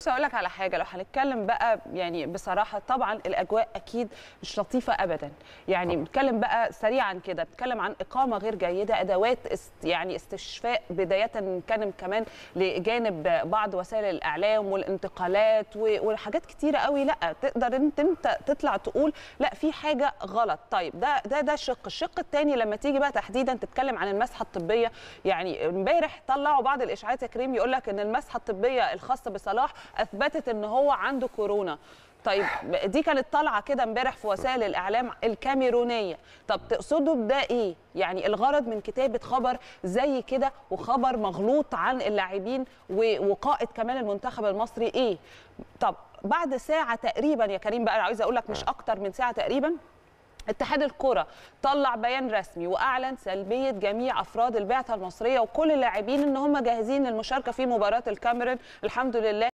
بص اقول لك على حاجه لو هنتكلم بقى يعني بصراحه طبعا الاجواء اكيد مش لطيفه ابدا يعني بنتكلم بقى سريعا كده بنتكلم عن اقامه غير جيده ادوات است يعني استشفاء بدايه نتكلم كمان لجانب بعض وسائل الاعلام والانتقالات وحاجات كتيره قوي لا تقدر انت انت تطلع تقول لا في حاجه غلط طيب ده ده ده شق الشق الثاني لما تيجي بقى تحديدا تتكلم عن المسحه الطبيه يعني امبارح طلعوا بعض الاشاعات يا كريم يقول لك ان المسحه الطبيه الخاصه بصلاح اثبتت ان هو عنده كورونا طيب دي كانت طالعه كده امبارح في وسائل الاعلام الكاميرونيه طب تقصدوا بده ايه يعني الغرض من كتابه خبر زي كده وخبر مغلوط عن اللاعبين وقائد كمان المنتخب المصري ايه طب بعد ساعه تقريبا يا كريم بقى عايزه اقول لك مش اكتر من ساعه تقريبا اتحاد الكرة طلع بيان رسمي واعلن سلبيه جميع افراد البعثه المصريه وكل اللاعبين ان هم جاهزين للمشاركه في مباراه الكاميرون الحمد لله